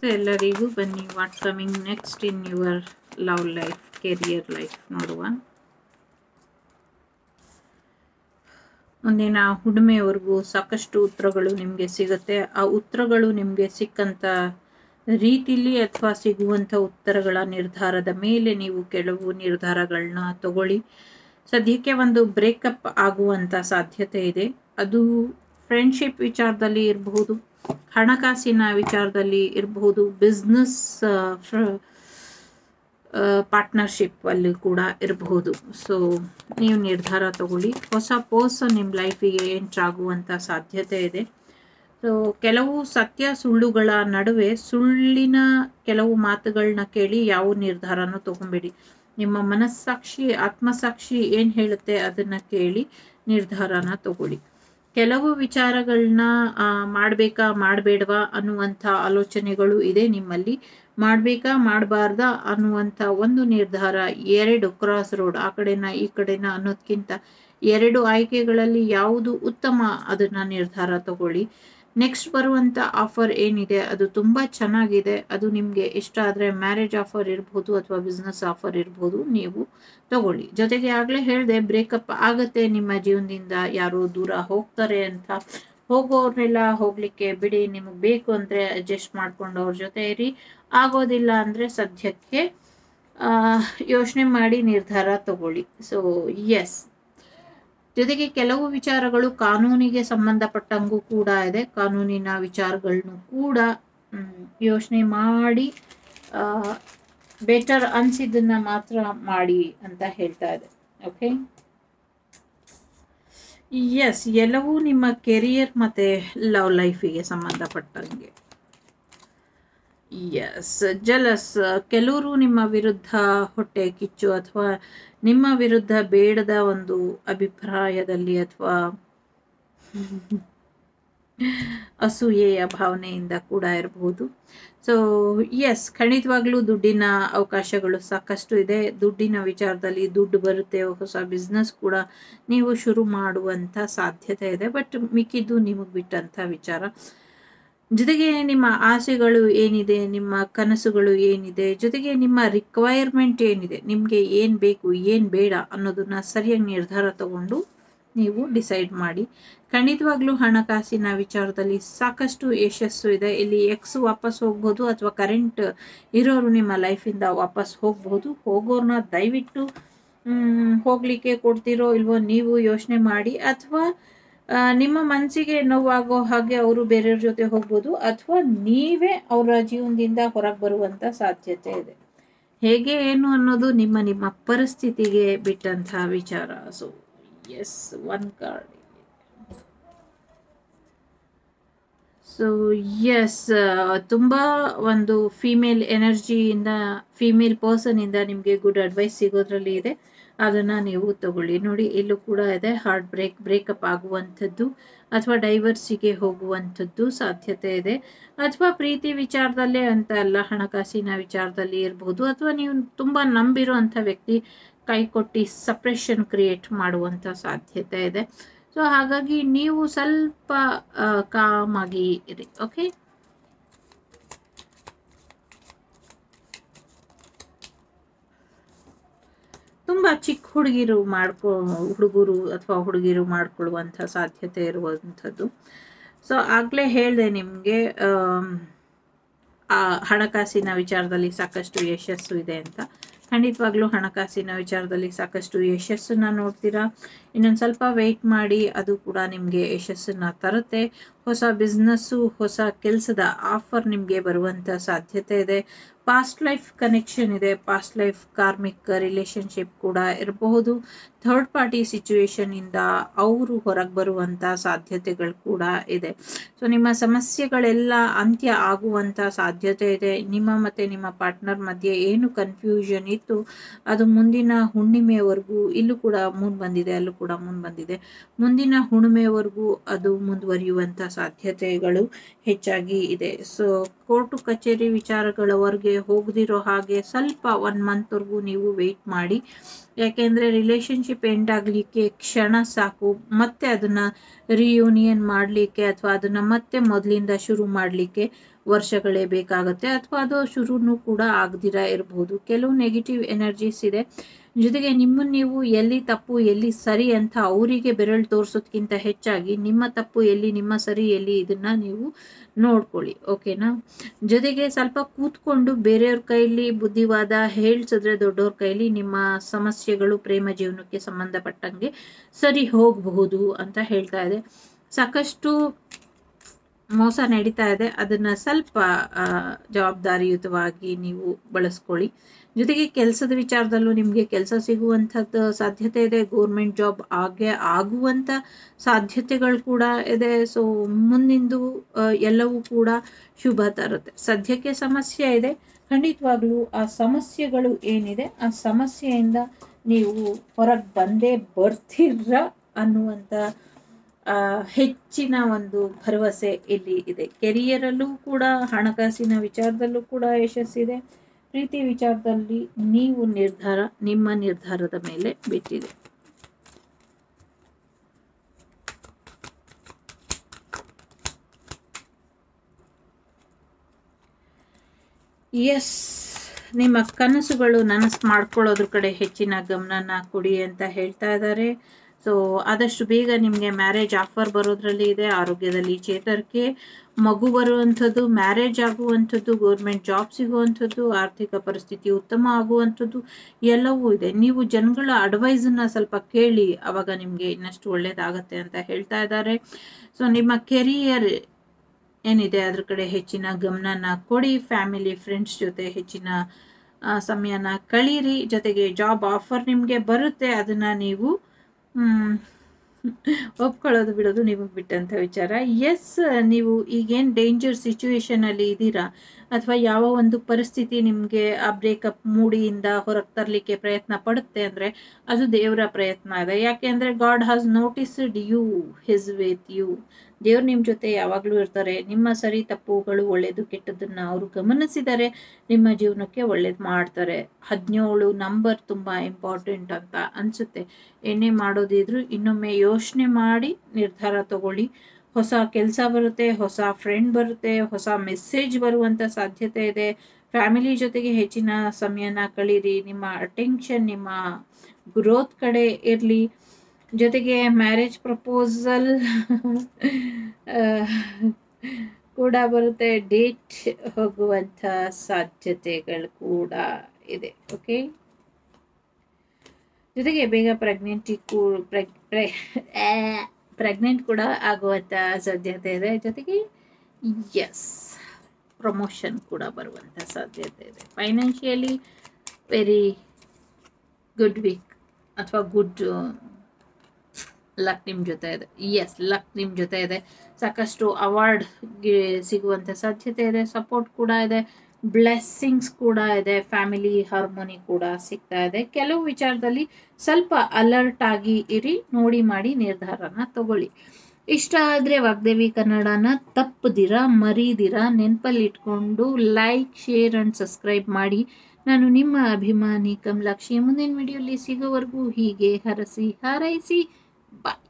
ನಮಸ್ತೆ ಎಲ್ಲರಿಗೂ ಬನ್ನಿ what coming next in your love life career life ನೋಡುವ ಮುಂದಿನ ಹುಣ್ಣಿಮೆವರೆಗೂ ಸಾಕಷ್ಟು ಉತ್ತರಗಳು ನಿಮಗೆ ಸಿಗುತ್ತೆ ಆ ಉತ್ತರಗಳು ನಿಮಗೆ ಸಿಕ್ಕಂಥ ರೀತಿಲಿ ಅಥವಾ ಸಿಗುವಂಥ ಉತ್ತರಗಳ ನಿರ್ಧಾರದ ಮೇಲೆ ನೀವು ಕೆಲವು ನಿರ್ಧಾರಗಳನ್ನ ತಗೊಳ್ಳಿ ಸದ್ಯಕ್ಕೆ ಒಂದು ಬ್ರೇಕಪ್ ಆಗುವಂಥ ಸಾಧ್ಯತೆ ಇದೆ ಅದು ಫ್ರೆಂಡ್ಶಿಪ್ ವಿಚಾರದಲ್ಲಿ ಇರಬಹುದು ಹಣಕಾಸಿನ ವಿಚಾರದಲ್ಲಿ ಇರಬಹುದು ಬಿಸ್ನೆಸ್ ಪಾರ್ಟ್ನರ್ಶಿಪ್ ಅಲ್ಲಿ ಕೂಡ ಇರಬಹುದು ಸೊ ನೀವು ನಿರ್ಧಾರ ತಗೊಳ್ಳಿ ಹೊಸ ಪರ್ಸನ್ ನಿಮ್ಮ ಲೈಫಿಗೆ ಎಂಟ್ರಾಗುವಂಥ ಸಾಧ್ಯತೆ ಇದೆ ಸೊ ಕೆಲವು ಸತ್ಯ ಸುಳ್ಳುಗಳ ನಡುವೆ ಸುಳ್ಳಿನ ಕೆಲವು ಮಾತುಗಳನ್ನ ಕೇಳಿ ಯಾವ ನಿರ್ಧಾರನೂ ತಗೊಂಬೇಡಿ ನಿಮ್ಮ ಮನಸ್ಸಾಕ್ಷಿ ಆತ್ಮಸಾಕ್ಷಿ ಏನು ಹೇಳುತ್ತೆ ಅದನ್ನು ಕೇಳಿ ನಿರ್ಧಾರನ ತಗೊಳ್ಳಿ ಕೆಲವು ವಿಚಾರಗಳನ್ನ ಮಾಡಬೇಕಾ ಮಾಡಬೇಡವಾ ಅನ್ನುವಂಥ ಆಲೋಚನೆಗಳು ಇದೆ ನಿಮ್ಮಲ್ಲಿ ಮಾಡಬೇಕಾ ಮಾಡಬಾರ್ದಾ ಅನ್ನುವಂಥ ಒಂದು ನಿರ್ಧಾರ ಎರಡು ಕ್ರಾಸ್ ರೋಡ್ ಆ ಕಡೆನ ಈ ಕಡೆನ ಅನ್ನೋದಕ್ಕಿಂತ ಎರಡು ಆಯ್ಕೆಗಳಲ್ಲಿ ಯಾವುದು ಉತ್ತಮ ಅದನ್ನ ನಿರ್ಧಾರ ತಗೊಳ್ಳಿ ನೆಕ್ಸ್ಟ್ ಬರುವಂಥ ಆಫರ್ ಏನಿದೆ ಅದು ತುಂಬ ಚೆನ್ನಾಗಿದೆ ಅದು ನಿಮಗೆ ಇಷ್ಟ ಆದರೆ ಮ್ಯಾರೇಜ್ ಆಫರ್ ಇರ್ಬೋದು ಅಥವಾ ಬಿಸ್ನೆಸ್ ಆಫರ್ ಇರ್ಬೋದು ನೀವು ತಗೊಳ್ಳಿ ಜೊತೆಗೆ ಆಗಲೇ ಹೇಳಿದೆ ಬ್ರೇಕಪ್ ಆಗುತ್ತೆ ನಿಮ್ಮ ಜೀವನದಿಂದ ಯಾರು ದೂರ ಹೋಗ್ತಾರೆ ಅಂತ ಹೋಗೋರ್ನೆಲ್ಲ ಹೋಗ್ಲಿಕ್ಕೆ ಬಿಡಿ ನಿಮಗೆ ಬೇಕು ಅಂದರೆ ಅಡ್ಜಸ್ಟ್ ಮಾಡ್ಕೊಂಡು ಅವ್ರ ಜೊತೆ ಇರಿ ಆಗೋದಿಲ್ಲ ಅಂದರೆ ಸದ್ಯಕ್ಕೆ ಯೋಚನೆ ಮಾಡಿ ನಿರ್ಧಾರ ತಗೊಳ್ಳಿ ಸೊ ಎಸ್ ಜೊತೆಗೆ ಕೆಲವು ವಿಚಾರಗಳು ಕಾನೂನಿಗೆ ಸಂಬಂಧಪಟ್ಟಂಗೂ ಕೂಡ ಇದೆ ಕಾನೂನಿನ ವಿಚಾರಗಳನ್ನು ಕೂಡ ಯೋಚನೆ ಮಾಡಿ ಬೆಟರ್ ಅನ್ಸಿದ್ದನ್ನ ಮಾತ್ರ ಮಾಡಿ ಅಂತ ಹೇಳ್ತಾ ಇದೆ ಓಕೆ ಎಸ್ ಎಲ್ಲವೂ ನಿಮ್ಮ ಕೆರಿಯರ್ ಮತ್ತು ಲವ್ ಲೈಫಿಗೆ ಸಂಬಂಧಪಟ್ಟಂಗೆ ಎಸ್ ಜಲಸ್ ಕೆಲವರು ನಿಮ್ಮ ವಿರುದ್ಧ ಹೊಟ್ಟೆ ಕಿಚ್ಚು ಅಥವಾ ನಿಮ್ಮ ವಿರುದ್ಧ ಬೇಡದ ಒಂದು ಅಭಿಪ್ರಾಯದಲ್ಲಿ ಅಥವಾ ಅಸೂಯೆಯ ಭಾವನೆಯಿಂದ ಕೂಡ ಇರಬಹುದು ಸೊ ಎಸ್ ಖಂಡಿತವಾಗ್ಲೂ ದುಡ್ಡಿನ ಅವಕಾಶಗಳು ಸಾಕಷ್ಟು ಇದೆ ದುಡ್ಡಿನ ವಿಚಾರದಲ್ಲಿ ದುಡ್ಡು ಬರುತ್ತೆ ಹೊಸ ಬಿಸ್ನೆಸ್ ಕೂಡ ನೀವು ಶುರು ಮಾಡುವಂಥ ಸಾಧ್ಯತೆ ಇದೆ ಬಟ್ ಮಿಕ್ಕಿದ್ದು ನಿಮಗೆ ಬಿಟ್ಟಂಥ ವಿಚಾರ ಜೊತೆಗೆ ನಿಮ್ಮ ಆಸೆಗಳು ಏನಿದೆ ನಿಮ್ಮ ಕನಸುಗಳು ಏನಿದೆ ಜೊತೆಗೆ ನಿಮ್ಮ ರಿಕ್ವೈರ್ಮೆಂಟ್ ಏನಿದೆ ನಿಮಗೆ ಏನು ಬೇಕು ಏನು ಬೇಡ ಅನ್ನೋದನ್ನ ಸರಿಯಾಗಿ ನಿರ್ಧಾರ ತಗೊಂಡು ನೀವು ಡಿಸೈಡ್ ಮಾಡಿ ಖಂಡಿತವಾಗ್ಲೂ ಹಣಕಾಸಿನ ವಿಚಾರದಲ್ಲಿ ಸಾಕಷ್ಟು ಯಶಸ್ಸು ಇದೆ ಇಲ್ಲಿ ಎಕ್ಸ್ ವಾಪಸ್ ಹೋಗ್ಬೋದು ಅಥವಾ ಕರೆಂಟ್ ಇರೋರು ನಿಮ್ಮ ಲೈಫಿಂದ ವಾಪಸ್ ಹೋಗ್ಬೋದು ಹೋಗೋರ್ನ ದಯವಿಟ್ಟು ಹೋಗ್ಲಿಕ್ಕೆ ಕೊಡ್ತಿರೋ ಇಲ್ವೋ ನೀವು ಯೋಚನೆ ಮಾಡಿ ಅಥವಾ ನಿಮ್ಮ ಮನಸ್ಸಿಗೆ ನೋವಾಗೋ ಹಾಗೆ ಅವರು ಬೇರೆಯವ್ರ ಜೊತೆ ಹೋಗ್ಬೋದು ಅಥವಾ ನೀವೇ ಅವರ ಜೀವನದಿಂದ ಹೊರಗೆ ಬರುವಂಥ ಸಾಧ್ಯತೆ ಇದೆ ಹೇಗೆ ಏನು ಅನ್ನೋದು ನಿಮ್ಮ ನಿಮ್ಮ ಪರಿಸ್ಥಿತಿಗೆ ಬಿಟ್ಟಂಥ ವಿಚಾರ so yes one card so yes ತುಂಬ ಒಂದು ಫೀಮೇಲ್ ಎನರ್ಜಿಯಿಂದ ಫೀಮೇಲ್ ಪರ್ಸನಿಂದ ನಿಮಗೆ ಗುಡ್ ಅಡ್ವೈಸ್ ಸಿಗೋದ್ರಲ್ಲಿ ಇದೆ ಅದನ್ನು ನೀವು ತಗೊಳ್ಳಿ ನೋಡಿ ಇಲ್ಲೂ ಕೂಡ ಇದೆ ಹಾರ್ಟ್ ಬ್ರೇಕ್ ಬ್ರೇಕಪ್ ಆಗುವಂಥದ್ದು ಅಥವಾ ಡೈವರ್ಸಿಗೆ ಹೋಗುವಂಥದ್ದು ಸಾಧ್ಯತೆ ಇದೆ ಅಥವಾ ಪ್ರೀತಿ ವಿಚಾರದಲ್ಲೇ ಅಂತ ಅಲ್ಲ ಹಣಕಾಸಿನ ವಿಚಾರದಲ್ಲಿ ಇರಬಹುದು ಅಥವಾ ನೀವು ತುಂಬ ನಂಬಿರೋ ಅಂಥ ವ್ಯಕ್ತಿ ಕೈ ಕೊಟ್ಟು ಸಪ್ರೆಷನ್ ಕ್ರಿಯೇಟ್ ಮಾಡುವಂಥ ಸಾಧ್ಯತೆ ಇದೆ ಸೊ ಹಾಗಾಗಿ ನೀವು ಸ್ವಲ್ಪ ಕಾಮಾಗಿ ಇರಿ ಓಕೆ ತುಂಬ ಚಿಕ್ಕ ಹುಡುಗಿರು ಮಾಡ್ಕೊ ಹುಡುಗರು ಅಥವಾ ಹುಡುಗಿರು ಮಾಡ್ಕೊಳ್ಳುವಂಥ ಸಾಧ್ಯತೆ ಇರುವಂಥದ್ದು ಸೊ ಆಗಲೇ ಹೇಳಿದೆ ನಿಮಗೆ ಹಣಕಾಸಿನ ವಿಚಾರದಲ್ಲಿ ಸಾಕಷ್ಟು ಯಶಸ್ಸು ಇದೆ ಅಂತ ಖಂಡಿತವಾಗ್ಲೂ ಹಣಕಾಸಿನ ವಿಚಾರದಲ್ಲಿ ಸಾಕಷ್ಟು ಯಶಸ್ಸನ್ನ ನೋಡ್ತೀರಾ ಇನ್ನೊಂದು ಸ್ವಲ್ಪ ವೆಯ್ಟ್ ಮಾಡಿ ಅದು ಕೂಡ ನಿಮಗೆ ಯಶಸ್ಸನ್ನ ತರುತ್ತೆ ಹೊಸ ಬಿಸ್ನೆಸ್ಸು ಹೊಸ ಕೆಲಸದ ಆಫರ್ ನಿಮಗೆ ಬರುವಂಥ ಸಾಧ್ಯತೆ ಇದೆ ಪಾಸ್ಟ್ ಲೈಫ್ ಕನೆಕ್ಷನ್ ಇದೆ ಪಾಸ್ಟ್ ಲೈಫ್ ಕಾರ್ಮಿಕ್ ರಿಲೇಶನ್ಶಿಪ್ ಕೂಡ ಇರಬಹುದು ಥರ್ಡ್ ಪಾರ್ಟಿ ಸಿಚುವೇಶನಿಂದ ಅವರು ಹೊರಗೆ ಬರುವಂಥ ಸಾಧ್ಯತೆಗಳು ಕೂಡ ಇದೆ ಸೊ ನಿಮ್ಮ ಸಮಸ್ಯೆಗಳೆಲ್ಲ ಅಂತ್ಯ ಆಗುವಂಥ ಸಾಧ್ಯತೆ ಇದೆ ನಿಮ್ಮ ಮತ್ತು ನಿಮ್ಮ ಪಾರ್ಟ್ನರ್ ಮಧ್ಯೆ ಏನು ಕನ್ಫ್ಯೂಷನ್ ಇತ್ತು ಅದು ಮುಂದಿನ ಹುಣ್ಣಿಮೆವರೆಗೂ ಇಲ್ಲೂ ಕೂಡ ಮೂನ್ ಬಂದಿದೆ ಅಲ್ಲೂ ಕೂಡ ಮುಂದೆ ಬಂದಿದೆ ಮುಂದಿನ ಹುಣ್ಣಿಮೆವರೆಗೂ ಅದು ಮುಂದುವರಿಯುವಂಥ ಸಾಧ್ಯತೆಗಳು ಹೆಚ್ಚಾಗಿ ಇದೆ ಸೊ ಕೋರ್ಟು ಕಚೇರಿ ವಿಚಾರಗಳವರೆಗೆ ಹೋಗದಿರೋ ಹಾಗೆ ಸ್ವಲ್ಪ ಒನ್ ಮಂತ್ವರೆಗೂ ನೀವು ವೆಯ್ಟ್ ಮಾಡಿ ಯಾಕೆಂದರೆ ರಿಲೇಷನ್ಶಿಪ್ ಎಂಡ್ ಆಗಲಿಕ್ಕೆ ಕ್ಷಣ ಸಾಕು ಮತ್ತೆ ಅದನ್ನು ರಿಯೂನಿಯನ್ ಮಾಡಲಿಕ್ಕೆ ಅಥವಾ ಅದನ್ನು ಮತ್ತೆ ಮೊದಲಿಂದ ಶುರು ಮಾಡಲಿಕ್ಕೆ ವರ್ಷಗಳೇ ಬೇಕಾಗುತ್ತೆ ಅಥವಾ ಅದು ಶುರುನೂ ಕೂಡ ಆಗದಿರ ಇರಬಹುದು ಕೆಲವು ನೆಗೆಟಿವ್ ಎನರ್ಜೀಸ್ ಇದೆ ಜೊತೆಗೆ ನಿಮ್ಮನ್ನು ನೀವು ಎಲ್ಲಿ ತಪ್ಪು ಎಲ್ಲಿ ಸರಿ ಅಂತ ಅವರಿಗೆ ಬೆರಳು ತೋರಿಸೋದ್ಕಿಂತ ಹೆಚ್ಚಾಗಿ ನಿಮ್ಮ ತಪ್ಪು ಎಲ್ಲಿ ನಿಮ್ಮ ಸರಿ ಎಲ್ಲಿ ಇದನ್ನು ನೀವು ನೋಡ್ಕೊಳ್ಳಿ ಓಕೆನಾ ಜೊತೆಗೆ ಸ್ವಲ್ಪ ಕೂತ್ಕೊಂಡು ಬೇರೆಯವ್ರ ಕೈಲಿ ಬುದ್ಧಿವಾದ ಹೇಳ್ಸಿದ್ರೆ ದೊಡ್ಡವ್ರ ಕೈಲಿ ನಿಮ್ಮ ಸಮಸ್ಯೆಗಳು ಪ್ರೇಮ ಜೀವನಕ್ಕೆ ಸಂಬಂಧಪಟ್ಟಂಗೆ ಸರಿ ಹೋಗಬಹುದು ಅಂತ ಹೇಳ್ತಾ ಇದೆ ಸಾಕಷ್ಟು ಮೋಸ ನಡೀತಾ ಇದೆ ಅದನ್ನು ಸ್ವಲ್ಪ ಜವಾಬ್ದಾರಿಯುತವಾಗಿ ನೀವು ಬಳಸ್ಕೊಳ್ಳಿ ಜೊತೆಗೆ ಕೆಲಸದ ವಿಚಾರದಲ್ಲೂ ನಿಮಗೆ ಕೆಲಸ ಸಿಗುವಂಥದ್ದು ಸಾಧ್ಯತೆ ಇದೆ ಗೋರ್ಮೆಂಟ್ ಜಾಬ್ ಆಗೇ ಆಗುವಂಥ ಸಾಧ್ಯತೆಗಳು ಕೂಡ ಇದೆ ಸೊ ಮುಂದಿಂದು ಎಲ್ಲವೂ ಕೂಡ ಶುಭ ತರುತ್ತೆ ಸದ್ಯಕ್ಕೆ ಸಮಸ್ಯೆ ಇದೆ ಖಂಡಿತವಾಗ್ಲೂ ಆ ಸಮಸ್ಯೆಗಳು ಏನಿದೆ ಆ ಸಮಸ್ಯೆಯಿಂದ ನೀವು ಹೊರಗೆ ಬಂದೇ ಬರ್ತೀರ ಅನ್ನುವಂಥ ಹೆಚ್ಚಿನ ಒಂದು ಭರವಸೆ ಇಲ್ಲಿ ಇದೆ ಕೆರಿಯರಲ್ಲೂ ಕೂಡ ಹಣಕಾಸಿನ ವಿಚಾರದಲ್ಲೂ ಕೂಡ ಯಶಸ್ಸಿದೆ ಪ್ರೀತಿ ವಿಚಾರದಲ್ಲಿ ನೀವು ನಿರ್ಧಾರ ನಿಮ್ಮ ನಿರ್ಧಾರದ ಮೇಲೆ ಬಿಟ್ಟಿದೆ ಎಸ್ ನಿಮ್ಮ ಕನಸುಗಳು ನನಸು ಮಾಡ್ಕೊಳ್ಳೋದ್ರ ಕಡೆ ಹೆಚ್ಚಿನ ಗಮನನ ಕೊಡಿ ಅಂತ ಹೇಳ್ತಾ ಇದ್ದಾರೆ ಸೊ ಆದಷ್ಟು ಬೇಗ ನಿಮಗೆ ಮ್ಯಾರೇಜ್ ಆಫರ್ ಬರೋದ್ರಲ್ಲಿ ಇದೆ ಆರೋಗ್ಯದಲ್ಲಿ ಚೇತರಿಕೆ ಮಗು ಬರುವಂಥದ್ದು ಮ್ಯಾರೇಜ್ ಆಗುವಂಥದ್ದು ಗೌರ್ಮೆಂಟ್ ಜಾಬ್ ಸಿಗುವಂಥದ್ದು ಆರ್ಥಿಕ ಪರಿಸ್ಥಿತಿ ಉತ್ತಮ ಆಗುವಂಥದ್ದು ಎಲ್ಲವೂ ಇದೆ ನೀವು ಜನಗಳ ಅಡ್ವೈಸನ್ನು ಸ್ವಲ್ಪ ಕೇಳಿ ಆವಾಗ ನಿಮಗೆ ಇನ್ನಷ್ಟು ಒಳ್ಳೇದಾಗತ್ತೆ ಅಂತ ಹೇಳ್ತಾ ಇದ್ದಾರೆ ಸೊ ನಿಮ್ಮ ಕೆರಿಯರ್ ಏನಿದೆ ಅದ್ರ ಕಡೆ ಹೆಚ್ಚಿನ ಗಮನನ ಕೊಡಿ ಫ್ಯಾಮಿಲಿ ಫ್ರೆಂಡ್ಸ್ ಜೊತೆ ಹೆಚ್ಚಿನ ಸಮಯನ ಕಳೀರಿ ಜೊತೆಗೆ ಜಾಬ್ ಆಫರ್ ನಿಮಗೆ ಬರುತ್ತೆ ಅದನ್ನು ನೀವು ಒಪ್ಕೊಳ್ಳೋದು ಬಿಡೋದು ನಿಮಗೆ ಬಿಟ್ಟಂಥ ವಿಚಾರ ಎಸ್ ನೀವು ಈಗೇನು ಡೇಂಜರ್ ಸಿಚುವೇಶನಲ್ಲಿ ಇದ್ದೀರಾ ಅಥವಾ ಯಾವ ಒಂದು ಪರಿಸ್ಥಿತಿ ನಿಮಗೆ ಆ ಬ್ರೇಕಪ್ ಮೂಡಿಯಿಂದ ಹೊರಗೆ ತರಲಿಕ್ಕೆ ಪ್ರಯತ್ನ ಪಡುತ್ತೆ ಅಂದರೆ ಅದು ದೇವರ ಪ್ರಯತ್ನ ಇದೆ ಯಾಕೆ ಅಂದರೆ God has noticed you his with you ದೇವ್ರು ನಿಮ್ಮ ಜೊತೆ ಯಾವಾಗಲೂ ಇರ್ತಾರೆ ನಿಮ್ಮ ಸರಿ ತಪ್ಪುಗಳು ಒಳ್ಳೆಯದು ಕೆಟ್ಟದನ್ನು ಅವರು ಗಮನಿಸಿದರೆ ನಿಮ್ಮ ಜೀವನಕ್ಕೆ ಒಳ್ಳೇದು ಮಾಡ್ತಾರೆ ಹದಿನೇಳು ನಂಬರ್ ತುಂಬ ಇಂಪಾರ್ಟೆಂಟ್ ಅಂತ ಅನಿಸುತ್ತೆ ಏನೇ ಮಾಡೋದಿದ್ರು ಇನ್ನೊಮ್ಮೆ ಯೋಚನೆ ಮಾಡಿ ನಿರ್ಧಾರ ತಗೊಳ್ಳಿ ಹೊಸ ಕೆಲಸ ಬರುತ್ತೆ ಹೊಸ ಫ್ರೆಂಡ್ ಬರುತ್ತೆ ಹೊಸ ಮೆಸೇಜ್ ಬರುವಂಥ ಸಾಧ್ಯತೆ ಇದೆ ಫ್ಯಾಮಿಲಿ ಜೊತೆಗೆ ಹೆಚ್ಚಿನ ಸಮಯನ ಕಳೀರಿ ನಿಮ್ಮ ಅಟೆನ್ಷನ್ ನಿಮ್ಮ ಗ್ರೋತ್ ಕಡೆ ಇರಲಿ ಜೊತೆಗೆ ಮ್ಯಾರೇಜ್ ಪ್ರಪೋಸಲ್ ಕೂಡ ಬರುತ್ತೆ ಡೇಟ್ ಹೋಗುವಂಥ ಸಾಧ್ಯತೆಗಳು ಕೂಡ ಇದೆ ಓಕೆ ಜೊತೆಗೆ ಬೇಗ ಪ್ರೆಗ್ನೆಂಟಿ ಪ್ರೆಗ್ನೆಂಟ್ ಕೂಡ ಆಗುವಂಥ ಸಾಧ್ಯತೆ ಇದೆ ಜೊತೆಗೆ ಎಸ್ ಪ್ರಮೋಷನ್ ಕೂಡ ಬರುವಂಥ ಸಾಧ್ಯತೆ ಇದೆ ಫೈನಾನ್ಷಿಯಲಿ ವೆರಿ ಗುಡ್ ವೀಕ್ ಅಥವಾ ಗುಡ್ ಲಕ್ ನಿಮ್ಮ ಜೊತೆ ಇದೆ ಎಸ್ ಲಕ್ ನಿಮ್ಮ ಜೊತೆ ಇದೆ ಸಾಕಷ್ಟು ಅವಾರ್ಡ್ಗೆ ಸಿಗುವಂಥ ಸಾಧ್ಯತೆ ಇದೆ ಸಪೋರ್ಟ್ ಕೂಡ ಇದೆ ಬ್ಲೆಸ್ಸಿಂಗ್ಸ್ ಕೂಡ ಇದೆ ಫ್ಯಾಮಿಲಿ ಹಾರ್ಮೋನಿ ಕೂಡ ಸಿಗ್ತಾ ಇದೆ ಕೆಲವು ವಿಚಾರದಲ್ಲಿ ಸ್ವಲ್ಪ ಅಲರ್ಟ್ ಆಗಿ ಇರಿ ನೋಡಿ ಮಾಡಿ ನಿರ್ಧಾರನ ತಗೊಳ್ಳಿ ಇಷ್ಟ ಆದರೆ ವಾಗ್ದೇವಿ ಕನ್ನಡನ ತಪ್ಪದಿರ ಮರೀದಿರ ನೆನಪಲ್ಲಿ ಇಟ್ಕೊಂಡು ಲೈಕ್ ಶೇರ್ ಆ್ಯಂಡ್ ಸಬ್ಸ್ಕ್ರೈಬ್ ಮಾಡಿ ನಾನು ನಿಮ್ಮ ಅಭಿಮಾನಿ ಕಮಲಾಕ್ಷಿ ಮುಂದಿನ ವಿಡಿಯೋಲಿ ಸಿಗೋವರೆಗೂ ಹೀಗೆ ಹರಸಿ ಹಾರೈಸಿ ಬಾಯ್